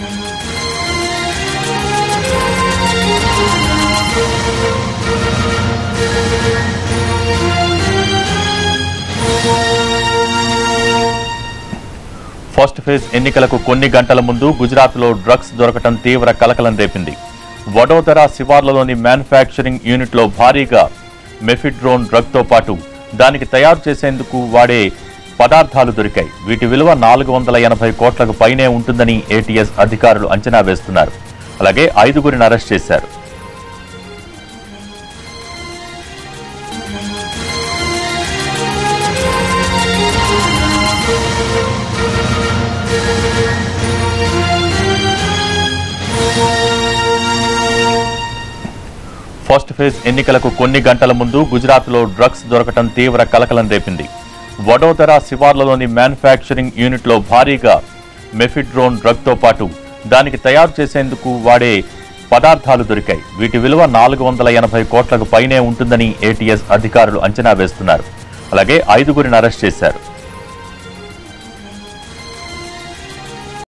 first phase ఎన్నికలకు కొన్ని గంటల ముందు గుజరాత్లో డ్రగ్స్ దొరకటం తీవ్ర కలకలం రేపింది వడోదర శివార్లలోని మ్యానుఫ్యాక్చరింగ్ యూనిట్లో భారీగా మెఫిడ్రోన్ డ్రగ్తో పాటు దానికి తయారు చేసేందుకు వాడే పదార్థాలు దొరికాయి వీటి విలువ నాలుగు వందల ఎనభై కోట్లకు పైనే ఉంటుందని ఏటీఎస్ అధికారులు అంచనా వేస్తున్నారు అలాగే ఐదుగురిని అరెస్ట్ చేశారు ఫస్ట్ ఫేజ్ ఎన్నికలకు కొన్ని గంటల ముందు గుజరాత్లో డ్రగ్స్ దొరకటం తీవ్ర కలకలం రేపింది వడోదర శివార్లలోని మ్యానుఫ్యాక్చరింగ్ యూనిట్లో భారీగా మెఫిడ్రోన్ డ్రగ్తో పాటు దానికి తయారు చేసేందుకు వాడే పదార్థాలు దొరికాయి వీటి విలువ నాలుగు వందల ఎనభై కోట్లకు పైనే ఉంటుందని ఏటీఎస్ అధికారులు అంచనా వేస్తున్నారు అలాగే ఐదుగురిని అరెస్ట్ చేశారు